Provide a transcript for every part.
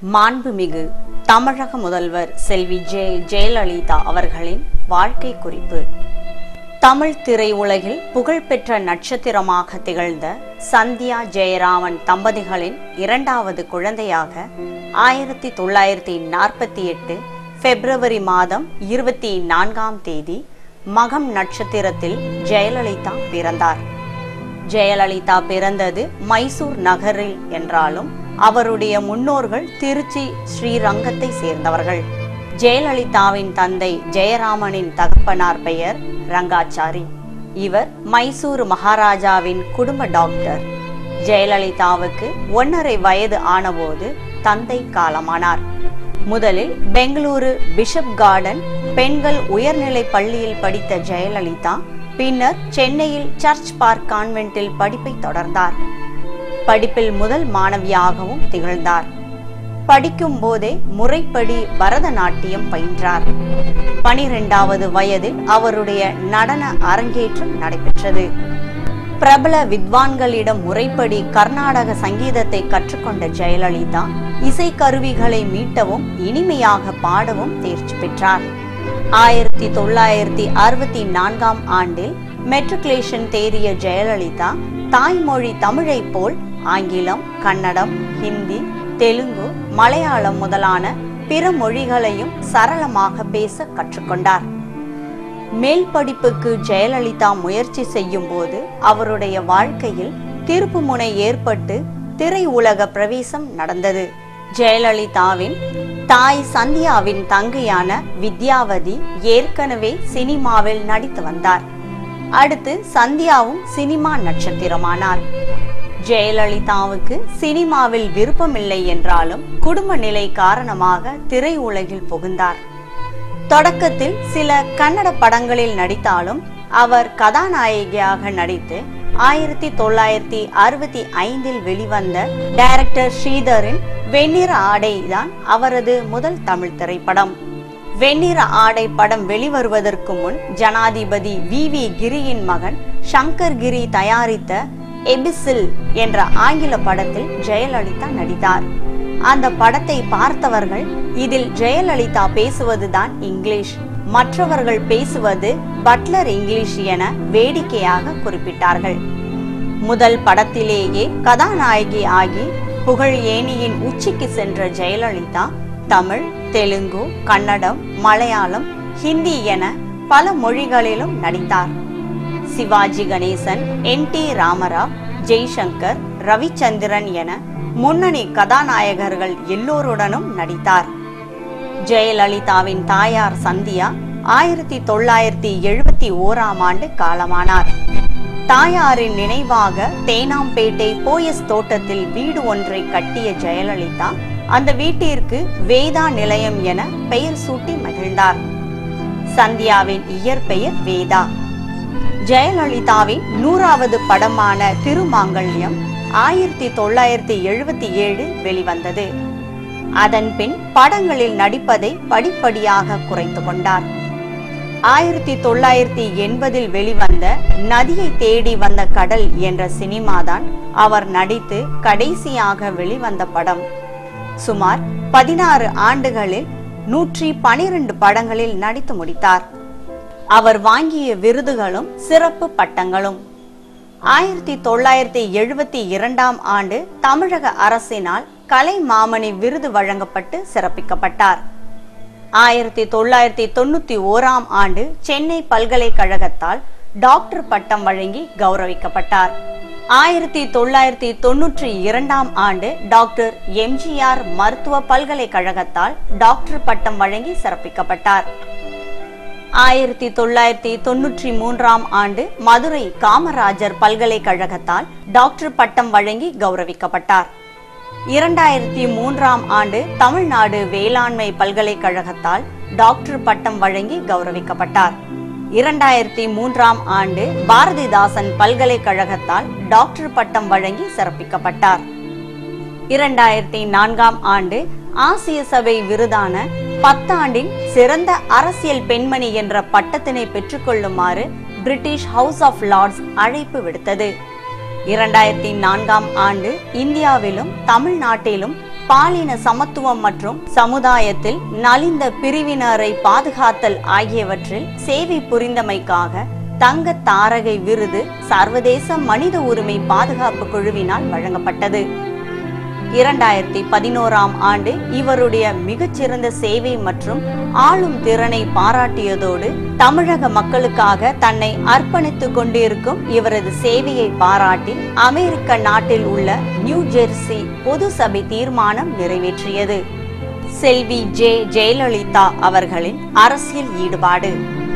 மாண்புமிகு தமிழக முதல்வர் செல்வி ஜெ ஜெயலலிதா அவர்களின் வாழ்க்கை குறிப்பு தமிழ் திரையுலகில் புகழ்பெற்ற நட்சத்திரமாக திகழ்ந்த சந்தியா ஜெயராமன் தம்பதிகளின் இரண்டாவது குழந்தையாக ஆயிரத்தி தொள்ளாயிரத்தி நாற்பத்தி எட்டு பிப்ரவரி மாதம் இருபத்தி நான்காம் தேதி மகம் நட்சத்திரத்தில் ஜெயலலிதா பிறந்தார் ஜெயலலிதா பிறந்தது மைசூர் நகரில் என்றாலும் அவருடைய முன்னோர்கள் திருச்சி ஸ்ரீரங்கத்தை சேர்ந்தவர்கள் ஜெயலலிதாவின் தந்தை ஜெயராமனின் தகப்பனார் பெயர் ரங்காச்சாரி இவர் மைசூர் மகாராஜாவின் குடும்ப டாக்டர் ஜெயலலிதாவுக்கு ஒன்றரை வயது ஆனபோது தந்தை காலமானார் முதலில் பெங்களூரு பிஷப் கார்டன் பெண்கள் உயர்நிலை பள்ளியில் படித்த ஜெயலலிதா பின்னர் சென்னையில் சர்ச் பார்க் கான்வென்ட்டில் படிப்பை தொடர்ந்தார் படிப்பில் முதல் மாணவியாகவும் திகழ்ந்தார் படிக்கும் போதே முறைப்படி பரதநாட்டியம் பயின்றார் பனிரெண்டாவது வயதில் அவருடைய நடன அரங்கேற்றம் நடைபெற்றது பிரபல வித்வான்களிடம் முறைப்படி கர்நாடக சங்கீதத்தை கற்றுக்கொண்ட ஜெயலலிதா இசைக்கருவிகளை மீட்டவும் இனிமையாக பாடவும் தேர்ச்சி பெற்றார் ஆயிரத்தி தொள்ளாயிரத்தி அறுபத்தி நான்காம் ஆண்டில் மெட்ரிகுலேஷன் தேறிய ஜெயலலிதா தாய்மொழி தமிழை போல் ஆங்கிலம் கன்னடம் ஹிந்தி தெலுங்கு மலையாளம் முதலான பிற மொழிகளையும் சரளமாக பேச கற்றுக்கொண்டார் மேல் படிப்புக்கு ஜெயலலிதா முயற்சி செய்யும் போது அவருடைய வாழ்க்கையில் திருப்புமுனை ஏற்பட்டு திரையுலக பிரவேசம் நடந்தது ஜெயலலிதாவின் தாய் சந்தியாவின் தங்கையான வித்யாவதி ஏற்கனவே சினிமாவில் நடித்து வந்தார் அடுத்து சந்தியாவும் சினிமா நட்சத்திரமானார் ஜெயலலிதாவுக்கு சினிமாவில் விருப்பமில்லை என்றாலும் குடும்ப நிலை காரணமாக திரையுலகில் புகுந்தார் தொடக்கத்தில் சில கன்னட படங்களில் நடித்தாலும் அவர் கதாநாயகியாக நடித்து ஆயிரத்தி தொள்ளாயிரத்தி அறுபத்தி ஐந்தில் வெளிவந்த டைரக்டர் ஸ்ரீதரின் வெண்ணிற ஆடை தான் அவரது முதல் தமிழ் திரைப்படம் வெண்ணிற ஆடை படம் வெளிவருவதற்கு முன் ஜனாதிபதி வி வி கிரியின் மகன் சங்கர் கிரி தயாரித்த எபிசில் என்ற ஆங்கில படத்தில் ஜெயலலிதா நடித்தார் அந்த படத்தை பார்த்தவர்கள் இதில் ஜெயலலிதா பேசுவதுதான் இங்கிலீஷ் மற்றவர்கள் பேசுவது பட்லர் இங்கிலீஷ் என வேடிக்கையாக குறிப்பிட்டார்கள் முதல் படத்திலேயே கதாநாயகி ஆகி புகழ் ஏணியின் உச்சிக்கு சென்ற ஜெயலலிதா தமிழ் தெலுங்கு கன்னடம் மலையாளம் ஹிந்தி என பல மொழிகளிலும் நடித்தார் சிவாஜி கணேசன் என் டி ராமராவ் ஜெய்சங்கர் ரவிச்சந்திரன் என முன்னணி கதாநாயகர்கள் எல்லோருடனும் நடித்தார் ஜெயலலிதாவின் தாயார் சந்தியா ஆயிரத்தி தொள்ளாயிரத்தி எழுபத்தி ஓராம் ஆண்டு காலமானார் தாயாரின் நினைவாக தேனாம்பேட்டை போயஸ் தோட்டத்தில் வீடு ஒன்றை கட்டிய ஜெயலலிதா அந்த வீட்டிற்கு வேதா நிலையம் என பெயர் சூட்டி மகிழ்ந்தார் சந்தியாவின் இயற்பெயர் வேதா ஜெயலலிதாவின் நூறாவது படமான திருமாங்கல்யம் ஆயிரத்தி தொள்ளாயிரத்தி எழுபத்தி ஏழு வெளிவந்தது அதன் பின் படங்களில் நடிப்பதை படிப்படியாக குறைத்து கொண்டார் ஆயிரத்தி தொள்ளாயிரத்தி எண்பதில் வெளிவந்த நதியை தேடி வந்த கடல் என்ற சினிமாதான் அவர் நடித்து கடைசியாக வெளிவந்த படம் சுமார் பதினாறு ஆண்டுகளில் நூற்றி பனிரெண்டு படங்களில் நடித்து முடித்தார் அவர் வாங்கிய விருதுகளும் சிறப்பு பட்டங்களும் ஆயிரத்தி தொள்ளாயிரத்தி எழுபத்தி இரண்டாம் ஆண்டு தமிழக அரசினால் கலை மாமணி விருது வழங்கப்பட்டு சிறப்பிக்கப்பட்டார் ஆயிரத்தி தொள்ளாயிரத்தி தொண்ணூத்தி ஓராம் ஆண்டு சென்னை பல்கலைக்கழகத்தால் டாக்டர் பட்டம் வழங்கி கௌரவிக்கப்பட்டார் ஆயிரத்தி தொள்ளாயிரத்தி தொன்னூற்றி இரண்டாம் ஆண்டு டாக்டர் எம்ஜிஆர் மருத்துவ பல்கலைக்கழகத்தால் டாக்டர் பட்டம் வழங்கி சிறப்பிக்கப்பட்டார் ஆயிரத்தி தொள்ளாயிரத்தி தொன்னூற்றி மூன்றாம் ஆண்டு மதுரை காமராஜர் பல்கலைக்கழகத்தால் டாக்டர் பட்டம் வழங்கி கௌரவிக்கப்பட்டார் இரண்டாயிரத்தி மூன்றாம் ஆண்டு தமிழ்நாடு வேளாண்மை பல்கலைக்கழகத்தால் டாக்டர் பட்டம் வழங்கி கௌரவிக்கப்பட்டார் இரண்டாயிரத்தி மூன்றாம் ஆண்டு பாரதிதாசன் பல்கலைக்கழகத்தால் டாக்டர் பட்டம் வழங்கி சிறப்பிக்கப்பட்டார் இரண்டாயிரத்தி நான்காம் ஆண்டு ஆசிய சபை விருதான பத்தாண்டின் சிறந்த அரசியல் பெண்மணி என்ற பட்டத்தினை பெற்றுக்கொள்ளுமாறு பிரிட்டிஷ் ஹவுஸ் ஆஃப் லார்ட்ஸ் அழைப்பு விடுத்தது இரண்டாயிரத்தி நான்காம் ஆண்டு இந்தியாவிலும் தமிழ்நாட்டிலும் பாலின சமத்துவம் மற்றும் சமுதாயத்தில் நலிந்த பிரிவினரை பாதுகாத்தல் ஆகியவற்றில் சேவை புரிந்தமைக்காக தங்க தாரகை விருது சர்வதேச மனித உரிமை பாதுகாப்பு குழுவினால் வழங்கப்பட்டது இரண்டாயிரத்தி பதினோராம் ஆண்டு இவருடைய மிகச்சிறந்த சேவை மற்றும் ஆளும் திறனை பாராட்டியதோடு தமிழக மக்களுக்காக தன்னை அர்ப்பணித்துக் கொண்டிருக்கும் இவரது சேவையை பாராட்டி அமெரிக்க நாட்டில் உள்ள நியூ ஜெர்சி பொது சபை தீர்மானம் நிறைவேற்றியது செல்வி ஜே ஜெயலலிதா அவர்களின் அரசியல் ஈடுபாடு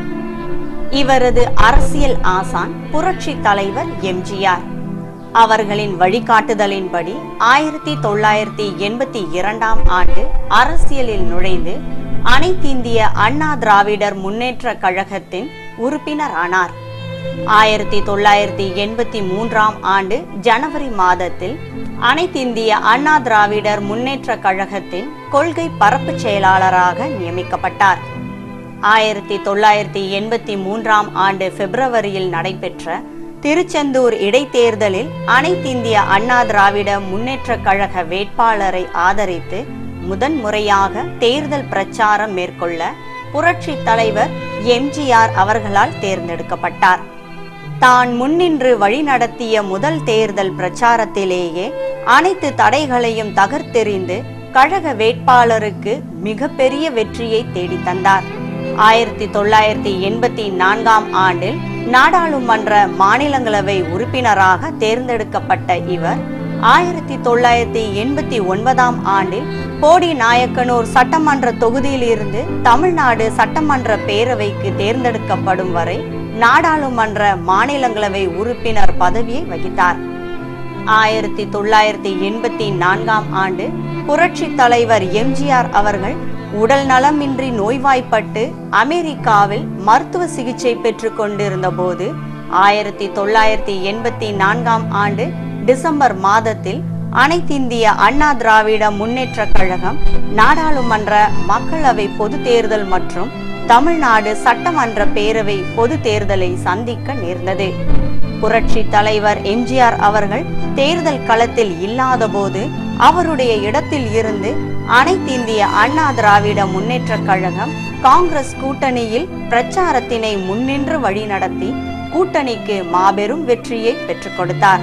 இவரது அரசியல் ஆசான் புரட்சி தலைவர் எம்ஜிஆர் அவர்களின் வழிகாட்டுதலின்படி ஆயிரத்தி தொள்ளாயிரத்தி எண்பத்தி இரண்டாம் ஆண்டு அரசியலில் நுழைந்து அனைத்திந்திய அண்ணா திராவிடர் முன்னேற்ற கழகத்தின் உறுப்பினரானார் ஆயிரத்தி தொள்ளாயிரத்தி எண்பத்தி மூன்றாம் ஆண்டு ஜனவரி மாதத்தில் அனைத்திந்திய அண்ணா திராவிடர் முன்னேற்ற கழகத்தின் கொள்கை பரப்பு செயலாளராக நியமிக்கப்பட்டார் ஆயிரத்தி தொள்ளாயிரத்தி எண்பத்தி மூன்றாம் ஆண்டு பிப்ரவரியில் நடைபெற்ற திருச்செந்தூர் இடைத்தேர்தலில் அனைத்திந்திய அண்ணா திராவிட முன்னேற்ற கழக வேட்பாளரை ஆதரித்து முதன்முறையாக தேர்தல் பிரச்சாரம் மேற்கொள்ள புரட்சி தலைவர் எம்ஜிஆர் அவர்களால் தேர்ந்தெடுக்கப்பட்டார் தான் முன்னின்று வழிநடத்திய முதல் தேர்தல் பிரச்சாரத்திலேயே அனைத்து தடைகளையும் தகர்த்தெறிந்து கழக வேட்பாளருக்கு மிகப்பெரிய வெற்றியை தேடித் தந்தார் ஆயிரத்தி தொள்ளாயிரத்தி எண்பத்தி நான்காம் ஆண்டில் நாடாளுமன்ற மாநிலங்களவை உறுப்பினராக தேர்ந்தெடுக்கப்பட்ட இவர் ஆயிரத்தி தொள்ளாயிரத்தி எண்பத்தி ஒன்பதாம் ஆண்டில் போடி நாயக்கனூர் சட்டமன்ற தொகுதியிலிருந்து தமிழ்நாடு சட்டமன்ற பேரவைக்கு தேர்ந்தெடுக்கப்படும் வரை நாடாளுமன்ற மாநிலங்களவை உறுப்பினர் பதவியை வகித்தார் ஆயிரத்தி தொள்ளாயிரத்தி எண்பத்தி நான்காம் ஆண்டு புரட்சி தலைவர் எம்ஜிஆர் அவர்கள் உடல் நலமின்றி நோய்வாய்ப்பட்டு அமெரிக்காவில் மருத்துவ சிகிச்சை பெற்றுக் கொண்டிருந்த போது ஆயிரத்தி தொள்ளாயிரத்தி எண்பத்தி நான்காம் ஆண்டு டிசம்பர் மாதத்தில் அனைத்திந்திய அண்ணா திராவிட முன்னேற்ற கழகம் நாடாளுமன்ற மக்களவை பொது தேர்தல் மற்றும் தமிழ்நாடு சட்டமன்ற பேரவை பொது தேர்தலை சந்திக்க நேர்ந்தது புரட்சி தலைவர் எம்ஜிஆர் அவர்கள் தேர்தல் களத்தில் இல்லாதபோது அவருடைய இடத்தில் இருந்து அனைத்திந்திய அண்ணா திராவிட முன்னேற்ற கழகம் காங்கிரஸ் கூட்டணியில் பிரச்சாரத்தினை முன்னின்று வழிநடத்தி கூட்டணிக்கு மாபெரும் வெற்றியை பெற்றுக் கொடுத்தார்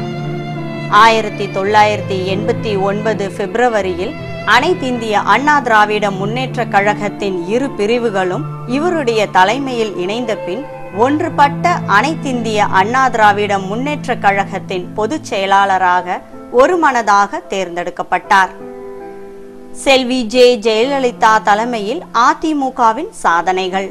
ஆயிரத்தி தொள்ளாயிரத்தி எண்பத்தி ஒன்பது பிப்ரவரியில் அனைத்திந்திய அண்ணா திராவிட முன்னேற்ற கழகத்தின் இரு பிரிவுகளும் இவருடைய தலைமையில் இணைந்த பின் ஒன்றுபட்ட அனைத்திந்திய அண்ணா திராவிட முன்னேற்ற கழகத்தின் பொதுச் செயலாளராக ஒருமனதாக தேர்ந்தெடுக்கப்பட்டார் செல்வி ஜே ஜெயலலிதா தலைமையில் அதிமுகவின் சாதனைகள்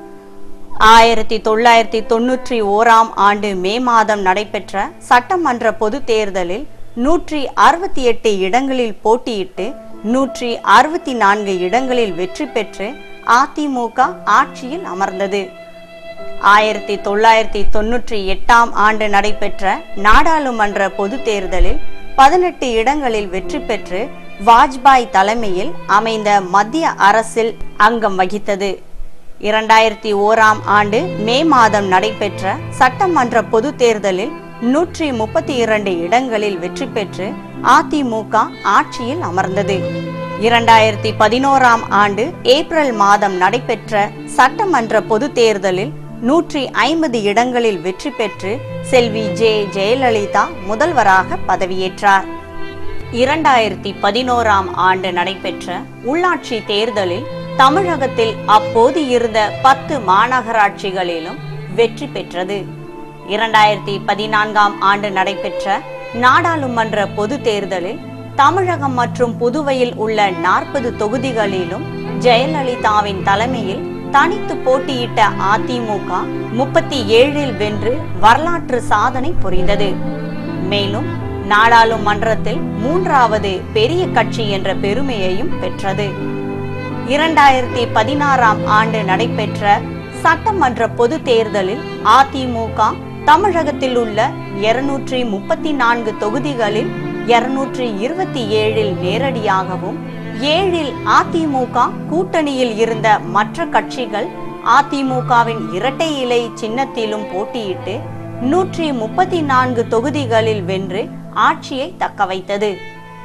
ஆயிரத்தி தொள்ளாயிரத்தி தொன்னூற்றி ஓராம் ஆண்டு மே மாதம் நடைபெற்ற சட்டமன்ற பொது தேர்தலில் நூற்றி அறுபத்தி எட்டு இடங்களில் போட்டியிட்டு நூற்றி அறுபத்தி நான்கு இடங்களில் வெற்றி பெற்று அதிமுக ஆட்சியில் அமர்ந்தது ஆயிரத்தி தொள்ளாயிரத்தி தொன்னூற்றி எட்டாம் ஆண்டு நடைபெற்ற நாடாளுமன்ற பொது தேர்தலில் பதினெட்டு இடங்களில் வெற்றி பெற்று வாஜ்பாய் தலைமையில் அமைந்த மத்திய அரசில் அங்கம் வகித்தது இரண்டாயிரத்தி ஓராம் ஆண்டு மே மாதம் நடைபெற்ற சட்டமன்ற பொது தேர்தலில் நூற்றி முப்பத்தி இரண்டு இடங்களில் வெற்றி பெற்று அதிமுக ஆட்சியில் அமர்ந்தது இரண்டாயிரத்தி பதினோராம் ஆண்டு ஏப்ரல் மாதம் நடைபெற்ற சட்டமன்ற பொது தேர்தலில் நூற்றி ஐம்பது இடங்களில் வெற்றி பெற்று செல்வி ஜே ஜெயலலிதா முதல்வராக பதவியேற்றார் இரண்டாயிரத்தி பதினோராம் ஆண்டு நடைபெற்ற உள்ளாட்சி தேர்தலில் தமிழகத்தில் அப்போது இருந்த பத்து மாநகராட்சிகளிலும் வெற்றி பெற்றது இரண்டாயிரத்தி பதினான்காம் ஆண்டு நடைபெற்ற நாடாளுமன்ற பொது தேர்தலில் தமிழகம் மற்றும் புதுவையில் உள்ள நாற்பது தொகுதிகளிலும் ஜெயலலிதாவின் தலைமையில் தனித்து போட்டியிட்ட அதிமுக முப்பத்தி ஏழில் வென்று வரலாற்று சாதனை புரிந்தது மேலும் நாடாளுமன்றத்தில் மூன்றாவது பெரிய கட்சி என்ற பெருமையையும் பெற்றது இரண்டாயிரத்தி பதினாறாம் ஆண்டு நடைபெற்ற சட்டமன்ற பொது தேர்தலில் அதிமுக தமிழகத்தில் உள்ள இருநூற்றி முப்பத்தி நான்கு தொகுதிகளில் இருநூற்றி இருபத்தி ஏழில் நேரடியாகவும் ஏழில் அதிமுக கூட்டணியில் இருந்த மற்ற கட்சிகள் அதிமுகவின் இரட்டை இலை சின்னத்திலும் போட்டியிட்டு நூற்றி முப்பத்தி நான்கு தொகுதிகளில் வென்று ஆட்சியை தக்கவைத்தது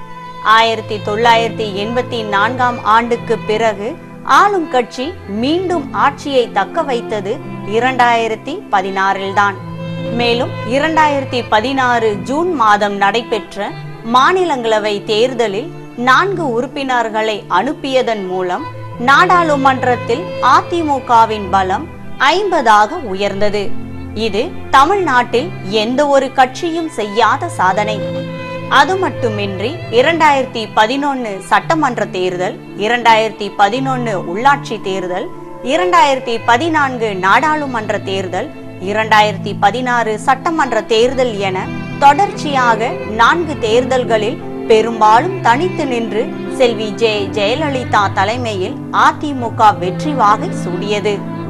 ஆயிரத்தி தொள்ளாயிரத்தி எண்பத்தி நான்காம் ஆண்டுக்கு பிறகு ஆளும் கட்சி மீண்டும் ஆட்சியை தக்க வைத்தது இரண்டாயிரத்தி பதினாறில்தான் மேலும் இரண்டாயிரத்தி பதினாறு ஜூன் மாதம் நடைபெற்ற மாநிலங்களவை தேர்தலில் நான்கு உறுப்பினர்களை அனுப்பியதன் மூலம் நாடாளுமன்றத்தில் அதிமுகவின் பலம் ஐம்பதாக உயர்ந்தது இது தமிழ்நாட்டில் எந்த ஒரு கட்சியும் செய்யாத சாதனை அது மட்டுமின்றி இரண்டாயிரத்தி பதினொன்னு சட்டமன்ற தேர்தல் இரண்டாயிரத்தி பதினொன்னு உள்ளாட்சி தேர்தல் இரண்டாயிரத்தி பதினான்கு நாடாளுமன்ற தேர்தல் இரண்டாயிரத்தி பதினாறு சட்டமன்ற தேர்தல் என தொடர்ச்சியாக நான்கு தேர்தல்களில் பெரும்பாலும் தனித்து நின்று செல்வி ஜெ ஜெயலலிதா தலைமையில் அதிமுக வெற்றி வாகை சூடியது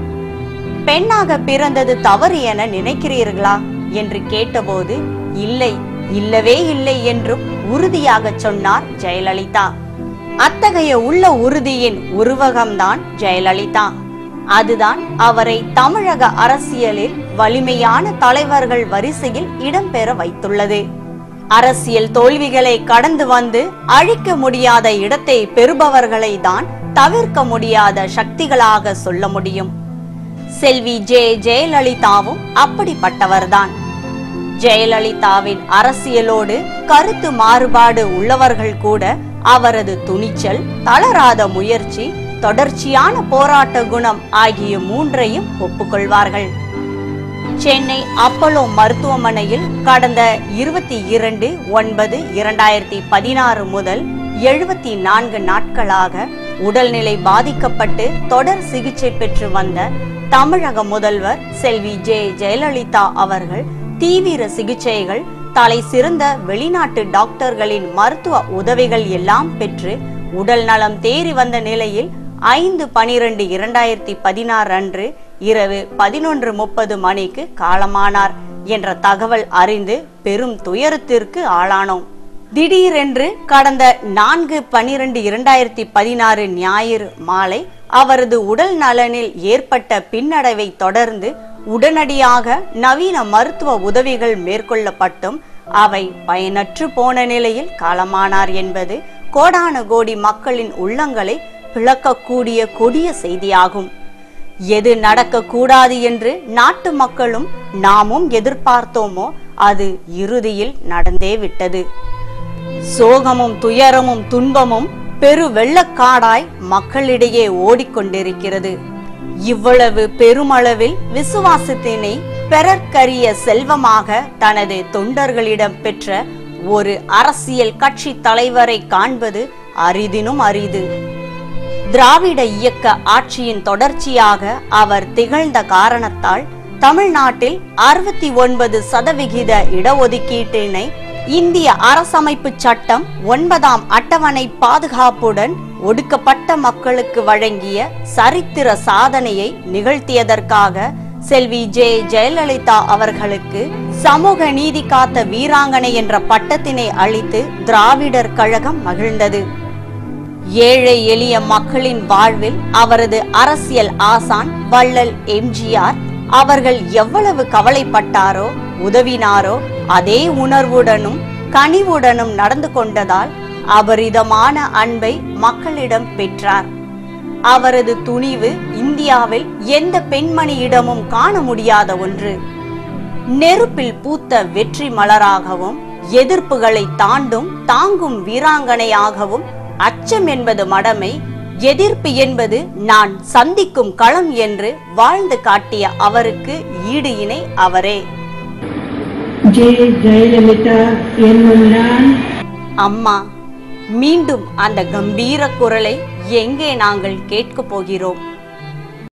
பெண்ணாக பிறந்தது தவறு என நினைக்கிறீர்களா என்று கேட்டபோது இல்லை இல்லவே இல்லை என்றும் உறுதியாக சொன்னார் ஜெயலலிதா அத்தகைய உள்ள உறுதியின் உருவகம்தான் ஜெயலலிதா அதுதான் அவரை தமிழக அரசியலில் வலிமையான தலைவர்கள் வரிசையில் இடம்பெற வைத்துள்ளது அரசியல் தோல்விகளை கடந்து வந்து அழிக்க முடியாத இடத்தை பெறுபவர்களை தான் தவிர்க்க முடியாத சக்திகளாக சொல்ல முடியும் செல்வி ஜே ஜெயலலிதாவும் அப்படிப்பட்டவர்தான் ஜெயலலிதாவின் அரசியலோடு கருத்து மாறுபாடு உள்ளவர்கள் கூட அவரது துணிச்சல் தளராத முயற்சி தொடர்ச்சியான போராட்ட குணம் ஆகிய மூன்றையும் ஒப்புக்கொள்வார்கள் சென்னை அப்போலோ மருத்துவமனையில் கடந்த இருபத்தி இரண்டு ஒன்பது இரண்டாயிரத்தி பதினாறு முதல் எழுபத்தி நான்கு நாட்களாக உடல்நிலை பாதிக்கப்பட்டு தொடர் சிகிச்சை பெற்று வந்த தமிழக முதல்வர் செல்வி ஜே ஜெயலலிதா அவர்கள் தீவிர சிகிச்சைகள் தலை சிறந்த வெளிநாட்டு டாக்டர்களின் மருத்துவ உதவிகள் எல்லாம் பெற்று உடல் நலம் தேறி வந்த நிலையில் ஐந்து பனிரெண்டு இரண்டாயிரத்தி பதினாறு அன்று இரவு பதினொன்று முப்பது மணிக்கு காலமானார் என்ற தகவல் அறிந்து பெரும் துயரத்திற்கு ஆளானோம் திடீரென்று கடந்த நான்கு பனிரெண்டு இரண்டாயிரத்தி பதினாறு ஞாயிறு மாலை அவரது உடல் நலனில் ஏற்பட்ட பின்னடைவை தொடர்ந்து உடனடியாக நவீன மருத்துவ உதவிகள் மேற்கொள்ளப்பட்டும் அவை பயனற்று போன நிலையில் காலமானார் என்பது கோடான கோடி மக்களின் உள்ளங்களை பிளக்கக்கூடிய கொடிய செய்தியாகும் எது நடக்கக்கூடாது என்று நாட்டு மக்களும் நாமும் எதிர்பார்த்தோமோ அது இறுதியில் நடந்தே விட்டது சோகமும் துயரமும் துன்பமும் பெரு வெள்ளக்காடாய் மக்களிடையே ஓடிக்கொண்டிருக்கிறது இவ்வளவு பெருமளவில் விசுவாசத்தினை பெறற்கரிய செல்வமாக தனது தொண்டர்களிடம் பெற்ற ஒரு அரசியல் கட்சி தலைவரை காண்பது அரிதினும் அரிது திராவிட இயக்க ஆட்சியின் தொடர்ச்சியாக அவர் திகழ்ந்த காரணத்தால் தமிழ்நாட்டில் அறுபத்தி ஒன்பது சதவிகித இடஒதுக்கீட்டினை இந்திய அரசமைப்பு சட்டம் ஒன்பதாம் அட்டவணை பாதுகாப்புடன் ஒடுக்கப்பட்ட மக்களுக்கு வழங்கிய சரித்திர சாதனையை நிகழ்த்தியதற்காக செல்வி ஜே ஜெயலலிதா அவர்களுக்கு சமூக நீதி காத்த வீராங்கனை என்ற பட்டத்தினை அளித்து திராவிடர் கழகம் மகிழ்ந்தது ஏழை எளிய மக்களின் வாழ்வில் அவரது அரசியல் ஆசான் வள்ளல் எம்ஜிஆர் அவர்கள் எவ்வளவு கவலைப்பட்டாரோ உதவினாரோ அதே உணர்வுடனும் கனிவுடனும் நடந்து கொண்டதால் அபரிதமான அன்பை மக்களிடம் பெற்றார் அவரது துணிவு இந்தியாவில் எந்த பெண்மணியிடமும் காண முடியாத ஒன்று நெருப்பில் பூத்த வெற்றி மலராகவும் எதிர்ப்புகளை தாண்டும் தாங்கும் வீராங்கனையாகவும் அச்சம் என்பது மடமை எதிர்ப்பு என்பது நான் சந்திக்கும் களம் என்று வாழ்ந்து காட்டிய அவருக்கு ஈடு இணை அவரே ஜெய ஜெயலலிதா என்னும் நான் அம்மா மீண்டும் அந்த கம்பீர குரலை எங்கே நாங்கள் கேட்கப் போகிறோம்